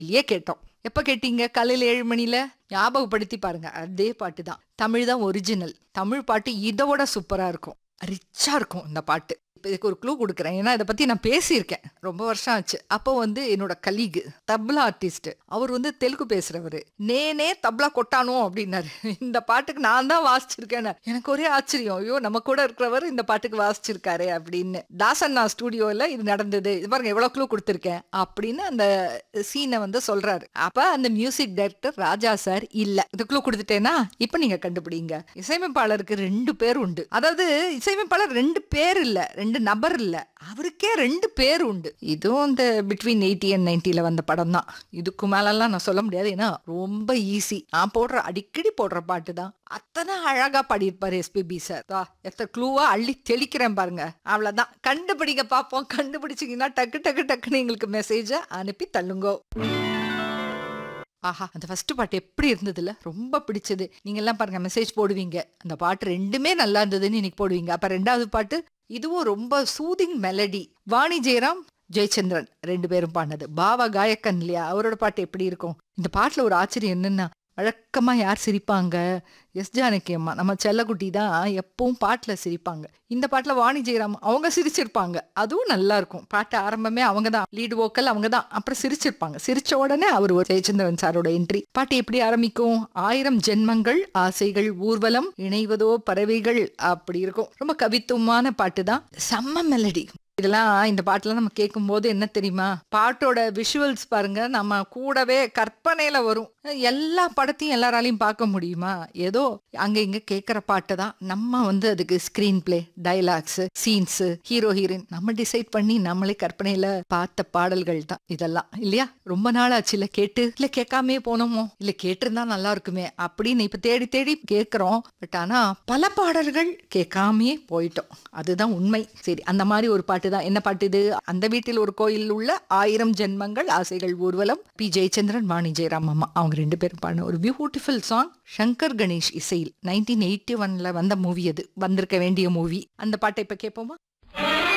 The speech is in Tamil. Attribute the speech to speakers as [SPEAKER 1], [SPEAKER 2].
[SPEAKER 1] இல்லையே கேட்டோம் எப்ப கேட்டீங்க காலையில ஏழு மணில ஞாபகப்படுத்தி பாருங்க அதே பாட்டு தான் தமிழ் தான் ஒரிஜினல் தமிழ் பாட்டு இதோட சூப்பரா இருக்கும் ரிச்சா இருக்கும் இந்த பாட்டு இப்ப இதுக்கு ஒரு க்ளூ கொடுக்குறேன் ஏன்னா இதை பத்தி நான் பேசியிருக்கேன் ரொம்ப வருஷம் ஆச்சு அப்போ வந்து என்னோட கலீகு தப்லா ஆர்டிஸ்ட் அவர் வந்து தெலுங்கு பேசுறவரு நேனே தப்லா கொட்டானோ அப்படின்னாரு இந்த பாட்டுக்கு நான் தான் வாசிச்சிருக்கேன் எனக்கு ஒரே ஆச்சரியம் ஐயோ நம்ம கூட இருக்கிறவர் இந்த பாட்டுக்கு வாசிச்சிருக்காரு அப்படின்னு தாசண்ணா ஸ்டூடியோல இது நடந்தது இது பாருங்க எவ்வளவு க்ளூ கொடுத்துருக்கேன் அப்படின்னு அந்த சீனை வந்து சொல்றாரு அப்ப அந்த மியூசிக் டைரக்டர் ராஜா சார் இல்ல இந்த க்ளூ கொடுத்துட்டேன்னா இப்ப நீங்க கண்டுபிடிங்க இசையமைப்பாளருக்கு ரெண்டு பேர் உண்டு அதாவது இசையமைப்பாளர் ரெண்டு பேர் இல்ல ரெண்டு நபர் இல்ல அவருக்கே ரெண்டு பேர் உண்டு இதுவும் இந்த பிட்வீன் எயிட்டி அண்ட் நைன்டில வந்த படம் தான் இதுக்கு மேலெல்லாம் நான் சொல்ல முடியாது ஏன்னா ரொம்ப ஈஸி நான் போடுற அடிக்கடி போடுற பாட்டு தான் அத்தனை அழகா பாடியிருப்பாரு எஸ்பிபி சார் தா எத்தனை க்ளூவா அள்ளி தெளிக்கிறேன் பாருங்க அவ்வளவுதான் கண்டுபிடிங்க பாப்போம் கண்டுபிடிச்சிங்கன்னா டக்கு டக்கு டக்குன்னு எங்களுக்கு மெசேஜை அனுப்பி தள்ளுங்கோ ஆஹா அந்த ஃபர்ஸ்ட் பாட்டு எப்படி இருந்ததுல ரொம்ப பிடிச்சது நீங்க எல்லாம் பாருங்க மெசேஜ் போடுவீங்க அந்த பாட்டு ரெண்டுமே நல்லா இருந்ததுன்னு இன்னைக்கு போடுவீங்க அப்ப ரெண்டாவது பாட்டு இதுவும் ரொம்ப சூதிங் மெலடி வாணி ஜெயராம் ஜெயச்சந்திரன் ரெண்டு பேரும் பாடினது பாவா காயக்கன் இல்லையா அவரோட பாட்டு எப்படி இருக்கும் இந்த பாட்டுல ஒரு ஆச்சரியம் என்னன்னா வழக்கமா யார் சிரிப்பாங்க எஸ் ஜானகி அம்மா நம்ம செல்லக்குட்டி தான் எப்பவும் பாட்டுல சிரிப்பாங்க இந்த பாட்டுல வாணி ஜெயராம் அவங்க சிரிச்சிருப்பாங்க அதுவும் நல்லா இருக்கும் பாட்டு ஆரம்பமே அவங்க தான் லீடு வோக்கல் அவங்க தான் அப்புறம் சிரிச்சிருப்பாங்க சிரிச்ச உடனே அவர் ஒரு ஜெயச்சந்திரன் சாரோட என்ட்ரி பாட்டு எப்படி ஆரம்பிக்கும் ஆயிரம் ஜென்மங்கள் ஆசைகள் ஊர்வலம் இணைவதோ பறவைகள் அப்படி இருக்கும் ரொம்ப கவித்துவமான பாட்டு தான் செம்ம மெலடி இதெல்லாம் இந்த பாட்டுலாம் நம்ம கேட்கும்போது என்ன தெரியுமா பாட்டோட விஷுவல்ஸ் பாருங்க நம்ம கூடவே கற்பனையில வரும் எல்லா படத்தையும் எல்லாராலையும் பார்க்க முடியுமா ஏதோ அங்க இங்க கேட்குற பாட்டு தான் நம்ம வந்து அதுக்கு screen play dialogues scenes hero heroine நம்ம டிசைட் பண்ணி நம்மளே கற்பனையில பார்த்த பாடல்கள் தான் இதெல்லாம் இல்லையா ரொம்ப நாள் ஆச்சு இல்ல கேட்டு இல்ல கேட்காமே போனோமோ இல்ல கேட்டிருந்தா நல்லா இருக்குமே அப்படின்னு இப்ப தேடி தேடி கேட்கிறோம் பட் ஆனா பல பாடல்கள் கேட்காமே போயிட்டோம் அதுதான் உண்மை சரி அந்த மாதிரி ஒரு பாட்டு தான் என்ன பாட்டு இது அந்த வீட்டில் ஒரு கோயில் உள்ள ஆயிரம் ஜென்மங்கள் ஆசைகள் ஊர்வலம் பி ஜெயச்சந்திரன் வாணி ஜெயராம் அம்மா அவங்க ரெண்டு பேரும் பாடின ஒரு பியூட்டிஃபுல் சாங் சங்கர் கணேஷ் இசையில் நைன்டீன் எயிட்டி ஒன்ல வந்த மூவி அது வந்திருக்க வேண்டிய மூவி அந்த பாட்டை இப்ப கேட்போமா